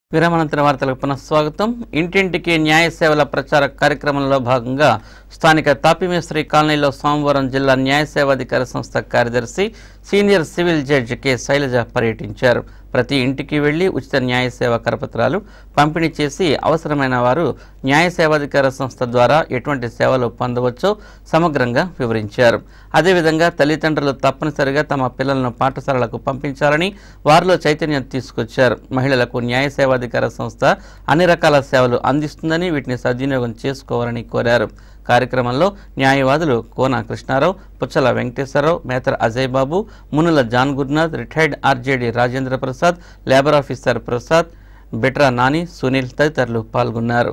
విరామానంతర వార్తలకు పునఃస్వాగతం ఇంటింటికి న్యాయ సేవల ప్రచార కార్యక్రమంలో భాగంగా స్థానిక తాపిమేశ్వరి కాలనీలో సోమవారం జిల్లా న్యాయ సేవాధికార సంస్థ కార్యదర్శి senior civil judge K Sailaja పర్యటించారు ప్రతి ఇంటికి వెళ్లి ఉచిత న్యాయ సేవ కరపత్రాలు పంపిణీ చేసి అవసరమైన వారు న్యాయ సేవాధికార సంస్థ ద్వారా ఎటువంటి సేవలు పొందవచ్చో సమగ్రంగా వివరించారు అదేవిధంగా తల్లిదండ్రులు తప్పనిసరిగా తమ పిల్లలను పాఠశాలలకు పంపించాలని వారిలో చైతన్యం తీసుకొచ్చారు మహిళలకు న్యాయ సేవాధికార సంస్థ అన్ని రకాల సేవలు అందిస్తుందని వీటిని సద్వినియోగం చేసుకోవాలని కోరారు కార్యక్రమంలో న్యాయవాదులు కోన Krishnarao పుచ్చల Venkateswararao మేతర Ajay Babu Munula John Gurunath retired RJD Rajendra Prasad labour officer Prasad Bitra Nani Sunil తదితరులు పాల్గొన్నారు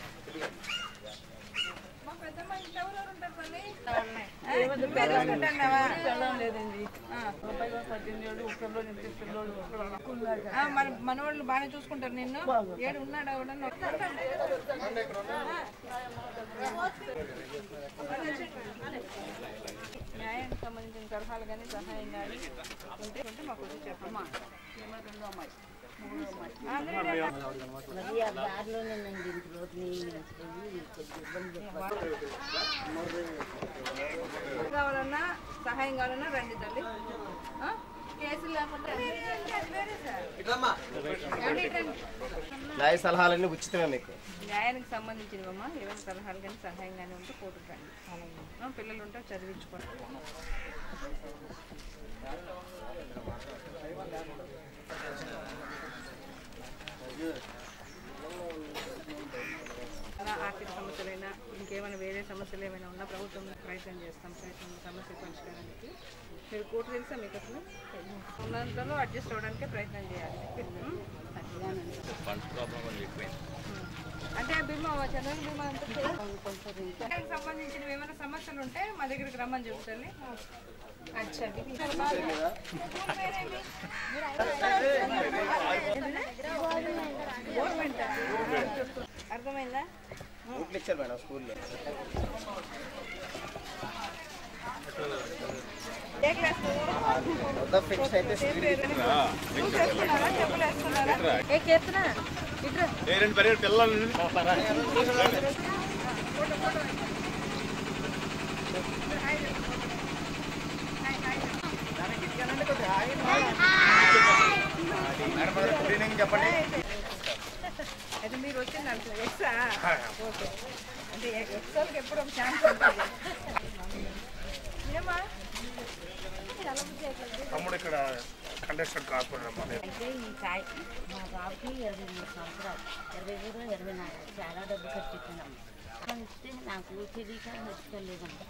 ఆ, మన మనవాళ్ళు బాగానే చూసుకుంటారు నిన్ను ఏడు ఉన్నాడు ఎవడన్నా న్యాయానికి సంబంధించిన సలహాలు కానీ సహాయం కానీ ఉంటే ఉంటే మాకు వచ్చి చెప్పమ్మా మరి ఆ దారిలోనే నండి ఇంటి రోడ్డు నీళ్ళు వేసుకొని కొంచెం ఇబ్బంది కావాలన్నా సహాయం కావాలన్నా రండి తల్లి ఆ? కేసులు లేకుండా ఏమండి ఇటు రండి. న్యాయ సలహాలన్నీ ఉచితమే మీకు న్యాయానికి సంబంధించినవమ్మా ఏమైనా సలహాలు కానీ సహాయం కానీ ఉంటే కోర్టుకు రండి ఆ, పిల్లలు ఉంటే చదివించుకోండి అలా ఆర్థిక సమస్యలైనా ఇంకేమైనా వేరే సమస్యలు ఏమైనా ఉన్నా ప్రభుత్వం ప్రయత్నం చేస్తాం ప్రయత్నం సమస్య పరిష్కారానికి మీరు కోర్టు తెలుసా మీకు అసలు ఉన్నంతలో అడ్జస్ట్ అవ్వడానికే ప్రయత్నం చేయాలి ఉం? అంటే ఆ బీమా చంద్రబాబు బీమా అంతా దానికి సంబంధించిన ఏమైనా సమస్యలు ఉంటే మా దగ్గరికి రమ్మని చెప్తాను అచ్చా గవర్నమెంట్ అర్థమైందా బూట్లు ఇచ్చారు మేడం స్కూల్లో ఏ క్లాస్ మొత్తం ఫిక్స్ అయితే స్పీడ్ వేసుకున్నారా చెప్పులు వేసుకున్నారా ఏ కేతున్నా ఇట్రా చెప్పండి అయితే మీరు వచ్చి నాకు ఎక్సా ఓకే అంటే ఎక్స్ వాళ్ళకి ఎప్పుడు ఒక ఛాన్స్ ఉంటుంది ఏమా తమ్ముడు ఇక్కడ కంటెస్టెంట్ కార్పొరేటర్ అమ్మా అయితే ఈ సాయి మా బాబుకి ఇరవై మూడు సంవత్సరాలు ఇరవై మూడు ఇరవై నాలుగు చాలా డబ్బు ఖర్చుతున్నాము ఇస్తే నాకు తెలియక వచ్చుకోలేదమ్మా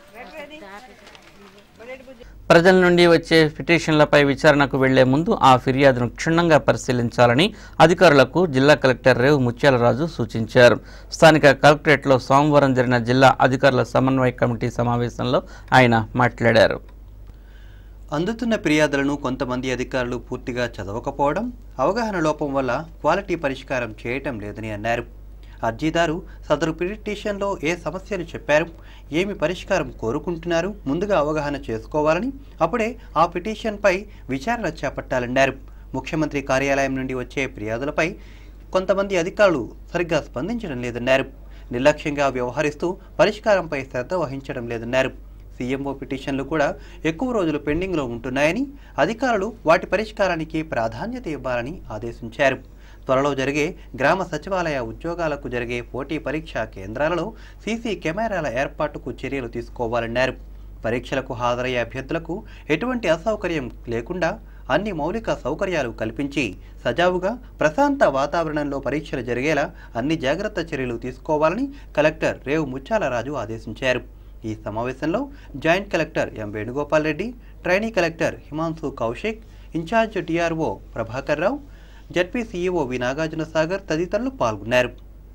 ప్రజల నుండి వచ్చే పిటిషన్లపై విచారణకు వెళ్లే ముందు ఆ ఫిర్యాదును క్షుణ్ణంగా పరిశీలించాలని అధికారులకు జిల్లా కలెక్టర్ రేవు ముత్యాలరాజు సూచించారు స్థానిక కలెక్టరేట్లో సోమవారం జరిగిన జిల్లా అధికారుల సమన్వయ కమిటీ సమావేశంలో ఆయన మాట్లాడారు అందుతున్న ఫిర్యాదులను కొంతమంది అధికారులు పూర్తిగా చదవకపోవడం అవగాహన లోపం వల్ల క్వాలిటీ పరిష్కారం చేయటం లేదని అన్నారు అర్జీదారు సదరు పిటిషన్లో ఏ సమస్యలు చెప్పారు ఏమి పరిష్కారం కోరుకుంటున్నారు ముందుగా అవగాహన చేసుకోవాలని అప్పుడే ఆ పిటిషన్పై విచారణ చేపట్టాలన్నారు ముఖ్యమంత్రి కార్యాలయం నుండి వచ్చే ఫిర్యాదులపై కొంతమంది అధికారులు సరిగ్గా స్పందించడం లేదన్నారు నిర్లక్ష్యంగా వ్యవహరిస్తూ పరిష్కారంపై శ్రద్ధ వహించడం లేదన్నారు సీఎంఓ పిటిషన్లు కూడా ఎక్కువ రోజులు పెండింగ్లో ఉంటున్నాయని అధికారులు వాటి పరిష్కారానికి ప్రాధాన్యత ఇవ్వాలని ఆదేశించారు త్వరలో జరిగే గ్రామ సచివాలయ ఉద్యోగాలకు జరిగే పోటీ పరీక్షా కేంద్రాలలో సీసీ కెమెరాల ఏర్పాటుకు చర్యలు తీసుకోవాలన్నారు పరీక్షలకు హాజరయ్యే అభ్యర్థులకు ఎటువంటి అసౌకర్యం లేకుండా అన్ని మౌలిక సౌకర్యాలు కల్పించి సజావుగా ప్రశాంత వాతావరణంలో పరీక్షలు జరిగేలా అన్ని జాగ్రత్త చర్యలు తీసుకోవాలని కలెక్టర్ రేవు ముత్యాలరాజు ఆదేశించారు ఈ సమావేశంలో joint collector M Venugopal Reddy trainee collector Himanshu Kaushik incharge DRO Prabhakar Rao ZP CEO V Nagarjuna Sagar తదితరులు పాల్గొన్నారు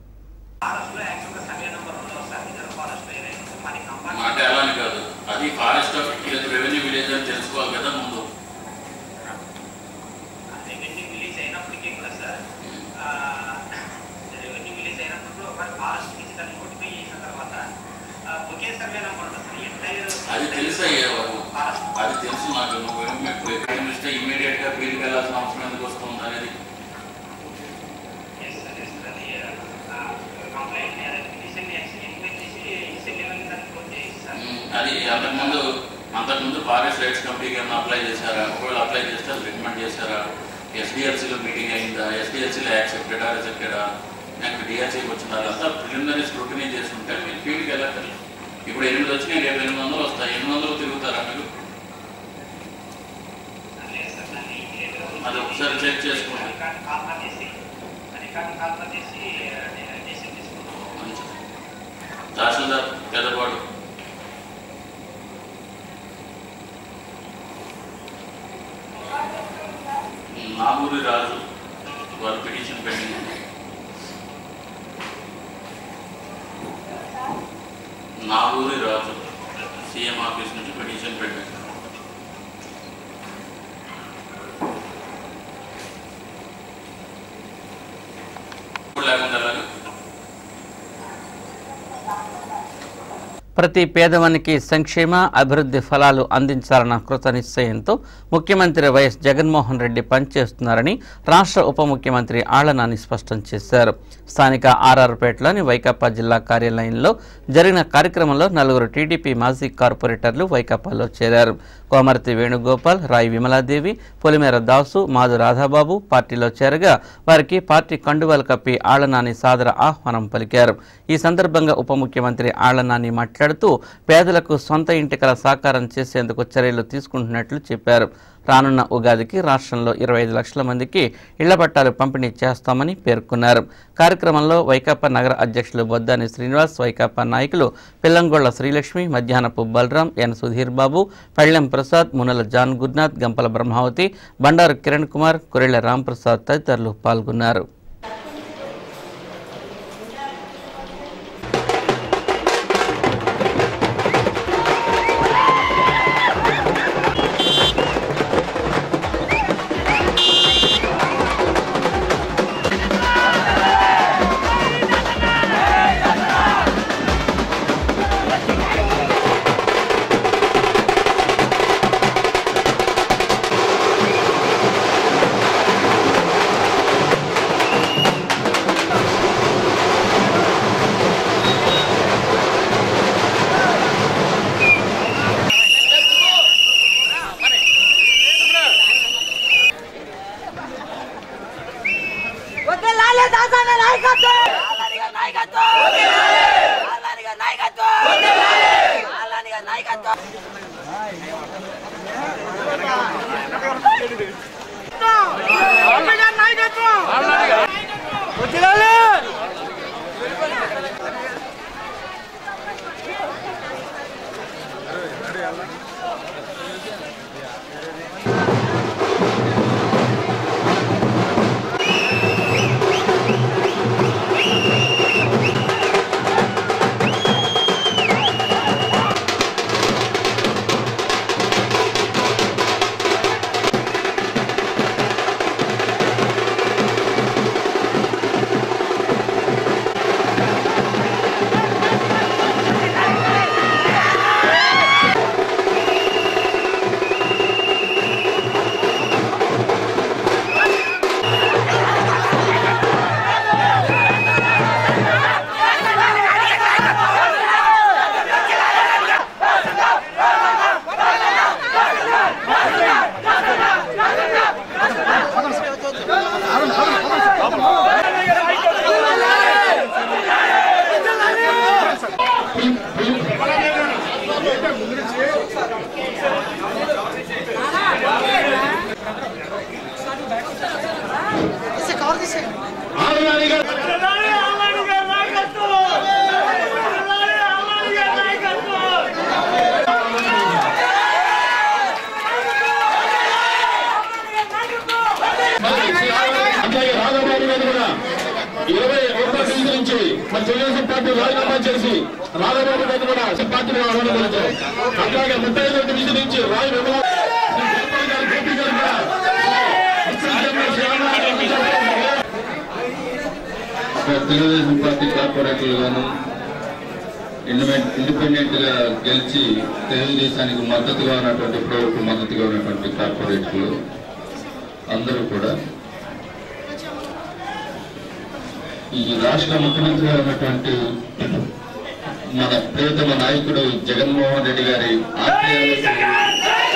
మాట ఎలా అని కాదు అది ఫారెస్ట్ ఆఫ్ రెవెన్యూ విలేజ్ అని తెలుసుకోవాలి కదా ముందు రెవెన్యూ విలేజ్ అయినప్పటికీ కూడా సార్ రెవెన్యూ విలేజ్ అయినప్పుడు ఒకవేళ ఫారెస్ట్ ఫిజికల్ నోటిఫై చేసిన తర్వాత ఆ, ఒకే సర్వే నెంబర్ ఉంటుంది సార్ ఎంటైర్ అది తెలుసు అయ్యే బాబు అది తెలుసు నాకు నువ్వు ఎప్పుడు ఎక్కడ ఇస్తే ఇమీడియట్ గా ఫీల్డ్కి వెళ్ళాల్సిన అవసరం ఎందుకు వస్తుంది అనేది అది అంతకుముందు అంతకుముందు ఫారెస్ట్ రైట్స్ కమిటీకి ఏమైనా అప్లై చేశారా ఒకవేళ అప్లై చేస్తే అది రికమెండ్ చేశారా ఎస్డిఎల్సీలో మీటింగ్ అయిందా ఎస్డిఎల్సీలో యాక్సెప్టెడా రిజెక్టెడా నెక్స్ట్ డిఆర్సీకి వచ్చిందా అదంతా ప్రిలిమినరీ స్క్రూటినీ చేసి ఉంటే మీరు ఫీల్డ్కి వెళ్ళక్కర్లేదు ఇప్పుడు ఎనిమిది వచ్చినాయి రేపు ఎనిమిది వందలు వస్తాయి ఎనిమిది వందలు తిరుగుతారా మీరు లేదు సార్ దాన్ని ఇమీడియట్గా అది ఒకసారి చెక్ చేసుకోండి అధికారిని కాల్ఫర్ చేసి అధికారిని కాల్ఫర్ చేసి డెసిషన్ తీసుకుంటాం మంచిది తహసీల్దార్ పెద్దపాడు నాగూరి రాజు వారి పిటిషన్ పెండింగ్ ఉంది. నాగూరి రాజు సీఎం ఆఫీస్ నుంచి పిటిషన్ పెండింగ్ ఇప్పుడు లేకుండా ఎలాగా ప్రతి పేదవానికి సంక్షేమ అభివృద్ధి ఫలాలు అందించాలన్న కృత నిశ్చయంతో ముఖ్యమంత్రి వైఎస్ జగన్మోహన్ రెడ్డి పనిచేస్తున్నారని రాష్ట్ర ఉప ముఖ్యమంత్రి ఆళ్లనాని స్పష్టం చేశారు స్థానిక ఆర్ఆర్పేటలోని వైకాపా జిల్లా కార్యాలయంలో జరిగిన కార్యక్రమంలో నలుగురు టీడీపీ మాజీ కార్పొరేటర్లు వైకాపాలో చేరారు కోమరతి వేణుగోపాల్ రాయి విమలాదేవి పొలిమేర దాసు మాధు రాధాబాబు పార్టీలో చేరగా వారికి పార్టీ కండువాలు కప్పి ఆళ్లనాని సాదర ఆహ్వానం పలికారు ఈ సందర్భంగా ఉప ముఖ్యమంత్రి ఆళ్లనాని మాట్లాడుతూ పేదలకు సొంత ఇంటి కల సాకారం చేసేందుకు చర్యలు తీసుకుంటున్నట్లు చెప్పారు రానున్న ఉగాదికి రాష్ట్రంలో ఇరవై ఐదు లక్షల మందికి ఇళ్ల పట్టాలు పంపిణీ చేస్తామని పేర్కొన్నారు కార్యక్రమంలో వైకాపా నగర అధ్యక్షులు బొద్దాని శ్రీనివాస్ వైకాపా నాయకులు పిల్లంగొళ్ల శ్రీలక్ష్మి మధ్యాహ్నపు బలరాం ఎన్ సుధీర్ బాబు పళ్ళెం ప్రసాద్ మునల జాన్ గురునాథ్ గంపల బ్రహ్మావతి బండారు కిరణ్ కుమార్ కురెళ్ల రాంప్రసాద్ తదితరులు పాల్గొన్నారు అట్లాగే రాఘవబాబు గారు కూడా ఇరవై ఒకటో తేదీ నుంచి మన తెలుగుదేశం పార్టీ రాజీనామా చేసి రాఘవబాబు గారు కూడా పార్టీలో ఆహ్వానించారు అట్లాగే ముప్పై ఐదో తేదీ నుంచి రాయి విమల శ్రీ గోపాల్ గారు గోపి గారు కూడా తెలుగుదేశం పార్టీ కార్పొరేటర్లు గాను ఇండిపెండెంట్ గా గెలిచి తెలుగుదేశానికి మద్దతుగా ఉన్నటువంటి ఇప్పటివరకు మద్దతుగా ఉన్నటువంటి కార్పొరేటర్లు అందరూ కూడా ఈ రాష్ట్ర ముఖ్యమంత్రిగా ఉన్నటువంటి మన ప్రియతమ నాయకుడు జగన్మోహన్ రెడ్డి గారి ఆశయాలకు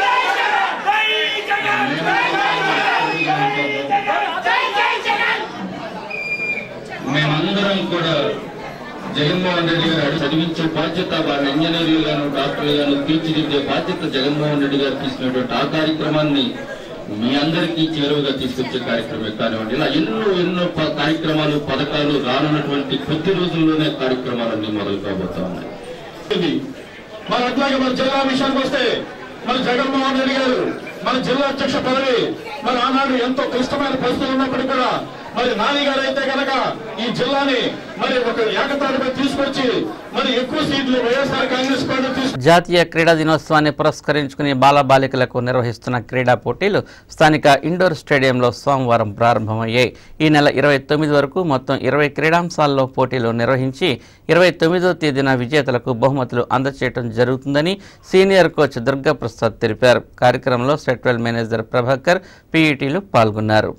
మేమందరం కూడా జగన్మోహన్ రెడ్డి గారు చదివించే బాధ్యత వారిని ఇంజనీర్లు గాను డాక్టర్లు గాను తీర్చిదిద్దే బాధ్యత జగన్మోహన్ రెడ్డి గారు తీసుకున్నటువంటి ఆ కార్యక్రమాన్ని మీ అందరికీ చేరువగా తీసుకొచ్చే కార్యక్రమం కానివ్వండి ఇలా ఎన్నో ఎన్నో ప- కార్యక్రమాలు పథకాలు రానున్నటువంటి కొద్ది రోజుల్లోనే కార్యక్రమాలన్నీ మొదలు కాబోతా ఉన్నాయి ఉంది. మరి అట్లాగే మన జిల్లా విషయానికి వస్తే మన జగన్మోహన్ రెడ్డి గారు మన జిల్లా అధ్యక్ష పదవి మరి ఆనాడు ఎంతో క్లిష్టమైన పరిస్థితులు ఉన్నప్పటికీ కూడా మరి నాని గారు అయితే కనుక ఈ జిల్లాని మరి ఒక ఏకతాటిపై తీసుకొచ్చి మరి ఎక్కువ సీట్లు వైఎస్ఆర్ కాంగ్రెస్ పార్టీ తీసుకు జాతీయ క్రీడా దినోత్సవాన్ని పురస్కరించుకుని బాలబాలికలకు నిర్వహిస్తున్న క్రీడా పోటీలు స్థానిక ఇండోర్ స్టేడియంలో సోమవారం ప్రారంభమయ్యాయి ఈ నెల ఇరవై తొమ్మిది వరకు మొత్తం ఇరవై క్రీడాంశాల్లో పోటీలు నిర్వహించి ఇరవై తొమ్మిదో తేదీన విజేతలకు బహుమతులు అందజేయడం జరుగుతుందని సీనియర్ కోచ్ దుర్గా ప్రసాద్ తెలిపారు కార్యక్రమంలో సెట్వెల్ మేనేజర్ ప్రభాకర్ పీఈటీలు పాల్గొన్నారు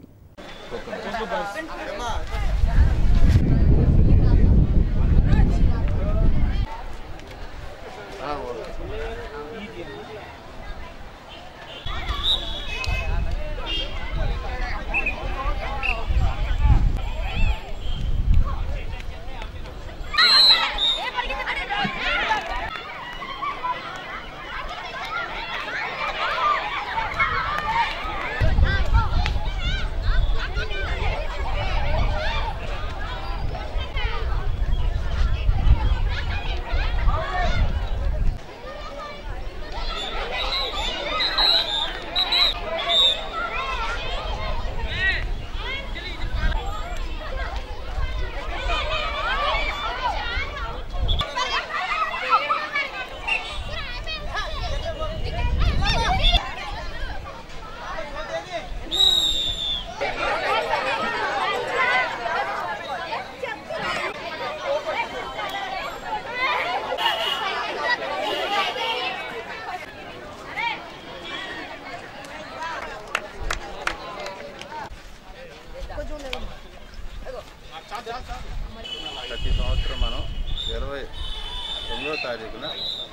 ప్రతి సంవత్సరం మనం ఇరవై తొమ్మిదో తారీఖున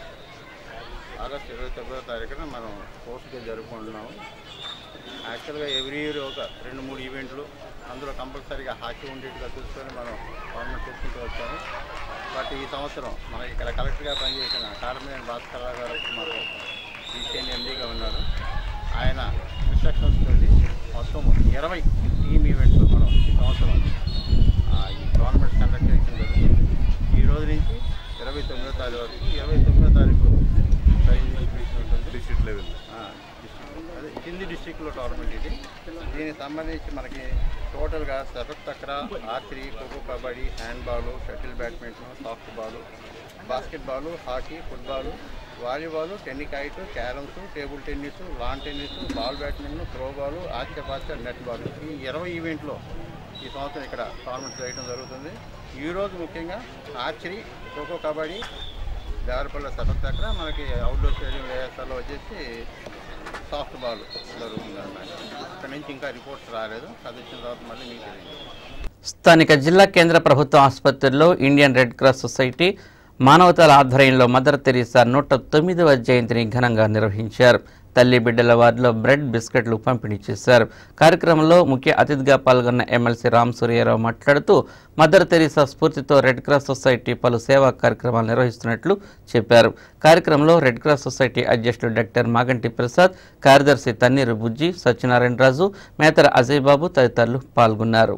ఆగస్టు ఇరవై తొమ్మిదో తారీఖున మనం స్పోర్ట్స్ డే జరుపుకుంటున్నాము యాక్చువల్గా ఎవ్రీ ఇయర్ ఒక రెండు మూడు ఈవెంట్లు అందులో కంపల్సరీగా హాకీ ఉండేట్టుగా చూసుకొని మనం గవర్నమెంట్ చేసుకుంటూ వచ్చాము బట్ ఈ సంవత్సరం మన ఇక్కడ కలెక్టర్గా పనిచేసిన కారమేని భాస్కర్ రావు గారు మాకు ఈసీఎన్ ఎండీగా ఉన్నారు ఆయన ఇన్స్ట్రక్షన్స్ తోటి మొత్తం ఇరవై టీమ్ ఈవెంట్స్ మనం ఈ సంవత్సరం ఆ, ఈ గవర్నమెంట్ కండక్ట్ చేయడం జరుగుతుంది ఈ రోజు నుంచి ఇరవై తొమ్మిదో తారీఖు వరకు ఇరవై తొమ్మిదో తారీఖు ప్రైజ్ డిస్ట్రిబ్యూషన్ ఉంటుంది డిస్ట్రిక్ట్ లెవెల్ అదే కింది డిస్ట్రిక్ట్లో టోర్నమెంట్ ఇది దీనికి సంబంధించి మనకి టోటల్గా సరత్ తక్ర archery kho kho kabaddi handball shuttle badminton soft ball basket ball hockey football volleyball tennikoit carroms table tennis lawn tennis ball badminton throw ball ఆర్చపాచ నెట్ బాల్ ఈ ఇరవై ఈవెంట్లో ఈ సంవత్సరం ఇక్కడ టోర్నమెంట్ చేయడం జరుగుతుంది ఈరోజు ముఖ్యంగా ఆర్చరీ ఖోఖో కబడ్డీ దేవరపల్లి సరత్ దగ్గర మనకి అవుట్డోర్ స్టేడియం వేసాలో వచ్చేసి సాఫ్ట్ బాల్ జరుగుతుంది అన్నమాట ఇక్కడ నుంచి ఇంకా రిపోర్ట్స్ రాలేదు అది వచ్చిన తర్వాత మళ్ళీ మీకు తెలియదు స్థానిక జిల్లా కేంద్ర ప్రభుత్వ ఆసుపత్రుల్లో ఇండియన్ రెడ్ క్రాస్ సొసైటీ మానవతల ఆధ్వర్యంలో మదర్ తెరీసా నూట తొమ్మిదవ జయంతిని ఘనంగా నిర్వహించారు తల్లి బిడ్డల వార్డులో బ్రెడ్ బిస్కెట్లు పంపిణీ చేశారు కార్యక్రమంలో ముఖ్య అతిథిగా పాల్గొన్న ఎమ్మెల్సీ రామ్ సూర్యారావు మాట్లాడుతూ మదర్ తెరీసా స్ఫూర్తితో రెడ్ క్రాస్ సొసైటీ పలు సేవా కార్యక్రమాలు నిర్వహిస్తున్నట్లు చెప్పారు కార్యక్రమంలో రెడ్ క్రాస్ సొసైటీ అధ్యక్షులు డాక్టర్ మాగంటి ప్రసాద్ కార్యదర్శి తన్నీరు బుజ్జి సత్యనారాయణ రాజు మేతర అజయ్ బాబు తదితరులు పాల్గొన్నారు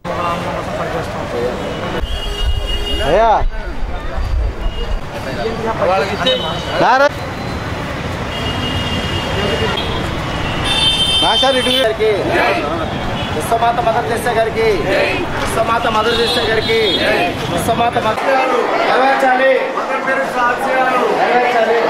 గారికి విశ్వమాత మదర్ తెస్సే గారికి విశ్వమాత మదర్ తెస్సే గారికి విశ్వమాత మదర్ నెరవేర్చాలి నెరవేర్చాలి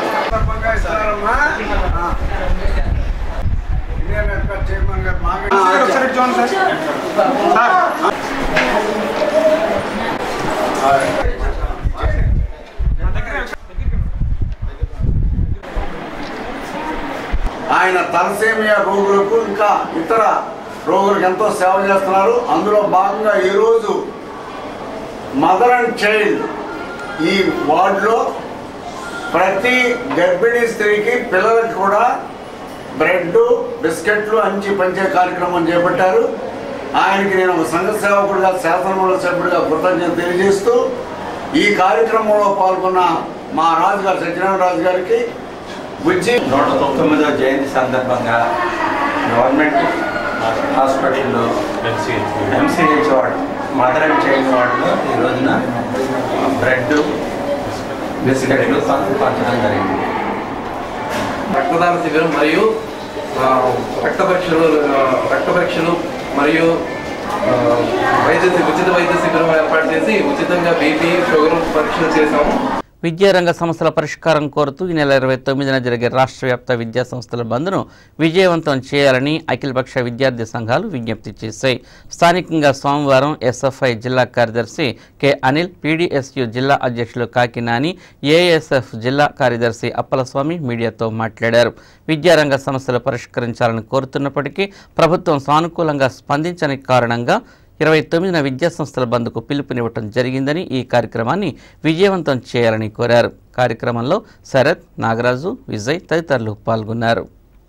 ఆయన తలసేమియా రోగులకు ఇంకా ఇతర రోగులకు ఎంతో సేవ చేస్తున్నారు అందులో భాగంగా ఈరోజు మదర్ అండ్ చైల్డ్ ఈ వార్డులో ప్రతి గర్భిణీ స్త్రీకి పిల్లలకు కూడా బ్రెడ్ బిస్కెట్లు అంచి పంచే కార్యక్రమం చేపట్టారు ఆయనకి నేను ఒక సంఘ సేవకుడిగా శాసనమండలి సభ్యుడిగా కృతజ్ఞత తెలియజేస్తూ ఈ కార్యక్రమంలో పాల్గొన్న మా రాజుగారు సత్యనారాయణ రాజు గారికి బుజ్జి నూట పంతొమ్మిదవ జయంతి సందర్భంగా గవర్నమెంట్ హాస్పిటల్లో MCH ward mother and child వార్డులో ఈ రోజున బ్రెడ్ బిస్కెట్లు పం- పంచడం జరిగింది రక్తదాన శిబిరం మరియు ఆ, రక్త పరీక్షలు ఆ, రక్త పరీక్షలు మరియు ఆ, వైద్య శి- ఉచిత వైద్య శిబిరం ఏర్పాటు చేసి ఉచితంగా బీపీ షుగర్ పరీక్షలు చేశాము విద్యారంగ సమస్యల పరిష్కారం కోరుతూ ఈ నెల ఇరవై తొమ్మిదిన జరిగే రాష్ట్ర వ్యాప్త విద్యా సంస్థల బంద్ను విజయవంతం చేయాలని అఖిలపక్ష విద్యార్థి సంఘాలు విజ్ఞప్తి చేశాయి స్థానికంగా సోమవారం ఎస్ఎఫ్ఐ జిల్లా కార్యదర్శి కె అనిల్ పీడీఎస్యు జిల్లా అధ్యక్షులు కాకినాని ఏఎస్ఎఫ్ జిల్లా కార్యదర్శి అప్పలస్వామి మీడియాతో మాట్లాడారు విద్యారంగ సమస్యలు పరిష్కరించాలని కోరుతున్నప్పటికీ ప్రభుత్వం సానుకూలంగా స్పందించని కారణంగా ఇరవై తొమ్మిదిన విద్యాసంస్థల బంద్కు పిలుపునివ్వటం జరిగిందని ఈ కార్యక్రమాన్ని విజయవంతం చేయాలని కోరారు కార్యక్రమంలో శరత్ నాగరాజు విజయ్ తదితరులు పాల్గొన్నారు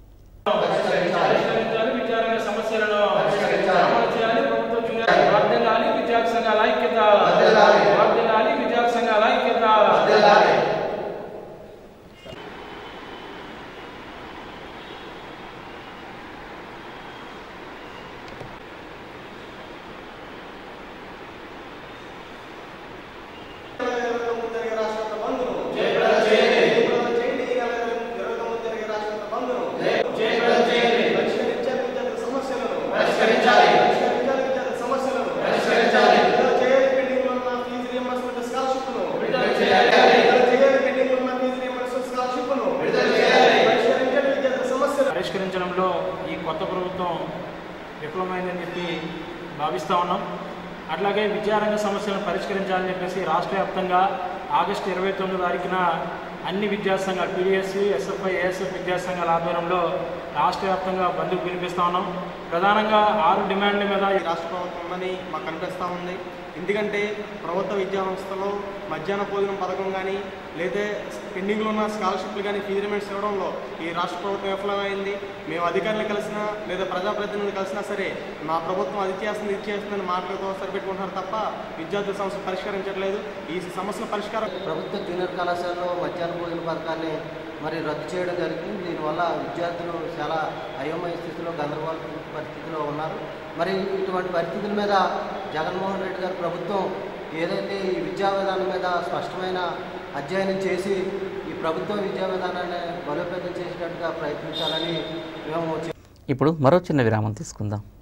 విద్యార్థి సంఘాల ఐక్యత వర్ధిల్లాలి విద్యార్థి సంఘాల ఐక్యత పరిష్కరించడంలో ఈ కొత్త ప్రభుత్వం విఫలమైందని చెప్పి భావిస్తూ ఉన్నాం అట్లాగే విద్యారంగ సమస్యలను పరిష్కరించాలని చెప్పేసి రాష్ట్ర వ్యాప్తంగా ఆగస్టు ఇరవై తొమ్మిది తారీఖున అన్ని విద్యా సంఘాలు పీడిఎస్సి ఎస్ఎఫ్ఐ ఏఎస్ఎఫ్ విద్యా సంఘాల ఆధ్వర్యంలో రాష్ట్ర వ్యాప్తంగా బంధుకు పిలిపిస్తా ఉన్నాం ప్రధానంగా ఆరు డిమాండ్ల మీద ఈ రాష్ట్ర ప్రభుత్వం ఉందని మాకు కనిపిస్తూ ఉంది ఎందుకంటే ప్రభుత్వ విద్యా సంస్థలో మధ్యాహ్న భోజనం పథకం కానీ లేదా పెండింగ్లో ఉన్న స్కాలర్షిప్లు కానీ ఫీజు రిమెంట్స్ ఇవ్వడంలో ఈ రాష్ట్ర ప్రభుత్వం విఫలమైంది మేము అధికారులు కలిసినా లేదా ప్రజాప్రతినిధులు కలిసినా సరే మా ప్రభుత్వం అది చేస్తుంది ఇది చేస్తుందని మాటలతో సరిపెట్టుకుంటున్నారు తప్ప విద్యార్థుల సమస్య పరిష్కరించట్లేదు ఈ సమస్యల పరిష్కారం ప్రభుత్వ జూనియర్ కళాశాలలో మధ్యాహ్న భోజన పథకాన్ని మరి రద్దు చేయడం జరిగింది దీనివల్ల విద్యార్థులు చాలా అయోమయ స్థితిలో గందరగోళ పరిస్థితిలో ఉన్నారు మరి ఇటువంటి పరిస్థితుల మీద జగన్మోహన్ రెడ్డి గారి ప్రభుత్వం ఏదైతే ఈ విద్యా విధానం మీద స్పష్టమైన అధ్యయనం చేసి ఈ ప్రభుత్వ విద్యా విధానాన్ని బలోపేతం చేసేటట్టుగా ప్రయత్నించాలని మేము ఇప్పుడు మరో చిన్న విరామం తీసుకుందాం